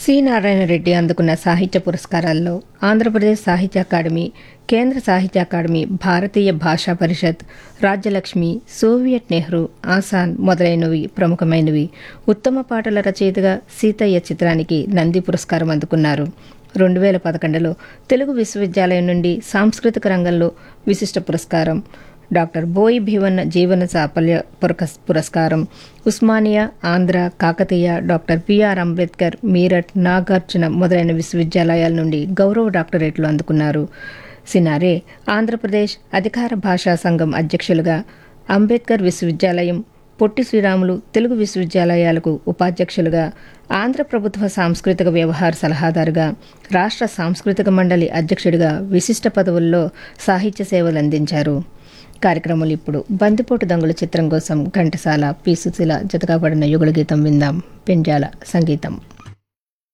C Narayana Reddy అందుకున్న సాహిత్య పురస్కారాల్లో ఆంధ్రప్రదేశ్ సాహిత్య అకాడమీ కేంద్ర సాహిత్య అకాడమీ భారతీయ భాషా పరిషత్ రాజ్యలక్ష్మి సోవియట్ నెహ్రూ ఆసాన్ మొదలైనవి ప్రముఖమైనవి ఉత్తమ పాటల రచయితగా సీతయ్య చిత్రానికి నంది పురస్కారం అందుకున్నారు రెండు వేల పదకొండులో తెలుగు విశ్వవిద్యాలయం నుండి సాంస్కృతిక రంగంలో విశిష్ట పురస్కారం డాక్టర్ బోయి భీవన్న జీవన సాఫల్య పురకస్- పురస్కారం ఉస్మానియా ఆంధ్ర కాకతీయ డాక్టర్ బిఆర్ అంబేద్కర్ మీరట్ నాగార్జున మొదలైన విశ్వవిద్యాలయాల నుండి గౌరవ డాక్టరేట్లు అందుకున్నారు సినారే ఆంధ్రప్రదేశ్ అధికార భాషా సంఘం అధ్యక్షులుగా అంబేద్కర్ విశ్వవిద్యాలయం పొట్టి శ్రీరాములు తెలుగు విశ్వవిద్యాలయాలకు ఉపాధ్యక్షులుగా ఆంధ్ర ప్రభుత్వ సాంస్కృతిక వ్యవహార సలహాదారుగా రాష్ట్ర సాంస్కృతిక మండలి అధ్యక్షుడిగా విశిష్ట పదవుల్లో సాహిత్య సేవలు అందించారు కార్యక్రమాలు ఇప్పుడు బందిపోటు దొంగల చిత్రం కోసం ఘంటసాల పి సుశీల జతగా పడిన యుగళ గీతం విందాం పెంజాల సంగీతం